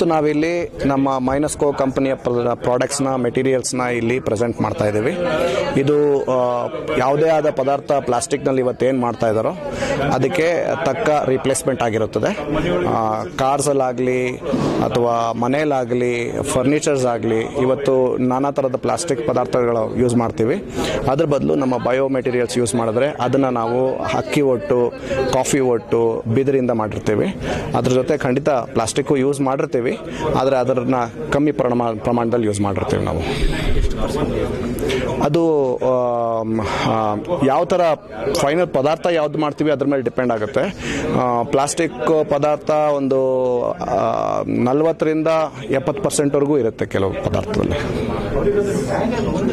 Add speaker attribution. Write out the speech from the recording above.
Speaker 1: ಇವತ್ತು ನಾವಿಲ್ಲಿ ನಮ್ಮ ಮೈನಸ್ಕೋ ಕಂಪನಿಯ ಪ್ರಾಡಕ್ಟ್ಸ್ನ ಮೆಟೀರಿಯಲ್ಸ್ನ ಇಲ್ಲಿ ಪ್ರೆಸೆಂಟ್ ಮಾಡ್ತಾ ಇದ್ದೀವಿ ಇದು ಆ, ಯಾವುದೇ ಆದ ಪದಾರ್ಥ ಪ್ಲಾಸ್ಟಿಕ್ನಲ್ಲಿ ಇವತ್ತೇನು ಮಾಡ್ತಾ ಇದ್ದಾರೋ ಅದಕ್ಕೆ ತಕ್ಕ ರಿಪ್ಲೇಸ್ಮೆಂಟ್ ಆಗಿರುತ್ತದೆ ಕಾರ್ಸಲ್ಲಾಗಲಿ ಅಥವಾ ಮನೆಯಲ್ಲಾಗಲಿ ಫರ್ನಿಚರ್ಸ್ ಆಗಲಿ ಇವತ್ತು ನಾನಾ ಥರದ ಪ್ಲಾಸ್ಟಿಕ್ ಪದಾರ್ಥಗಳು ಯೂಸ್ ಮಾಡ್ತೀವಿ ಅದ್ರ ಬದಲು ನಮ್ಮ ಬಯೋ ಮೆಟೀರಿಯಲ್ಸ್ ಯೂಸ್ ಮಾಡಿದ್ರೆ ಅದನ್ನು ನಾವು ಅಕ್ಕಿ ಒಟ್ಟು ಕಾಫಿ ಒಟ್ಟು ಬಿದಿರಿಂದ ಮಾಡಿರ್ತೀವಿ ಅದ್ರ ಜೊತೆ ಖಂಡಿತ ಪ್ಲಾಸ್ಟಿಕ್ಕು ಯೂಸ್ ಮಾಡಿರ್ತೀವಿ ಆದರೆ ಅದನ್ನ ಕಮ್ಮಿ ಪ್ರಮಾಣ ಪ್ರಮಾಣದಲ್ಲಿ ಯೂಸ್ ಮಾಡಿರ್ತೀವಿ ನಾವು ಅದು ಆಮ್, ಆ, ಯಾವ ಥರ ಫೈನಲ್ ಪದಾರ್ಥ ಯಾವ್ದು ಮಾಡ್ತೀವಿ ಅದ್ರ ಮೇಲೆ ಡಿಪೆಂಡ್ ಆಗುತ್ತೆ ಪ್ಲಾಸ್ಟಿಕ್ ಪದಾರ್ಥ ಒಂದು ನಲ್ವತ್ತರಿಂದ ಎಪ್ಪತ್ತು ಪರ್ಸೆಂಟ್ವರೆಗೂ ಇರುತ್ತೆ ಕೆಲವು ಪದಾರ್ಥದಲ್ಲಿ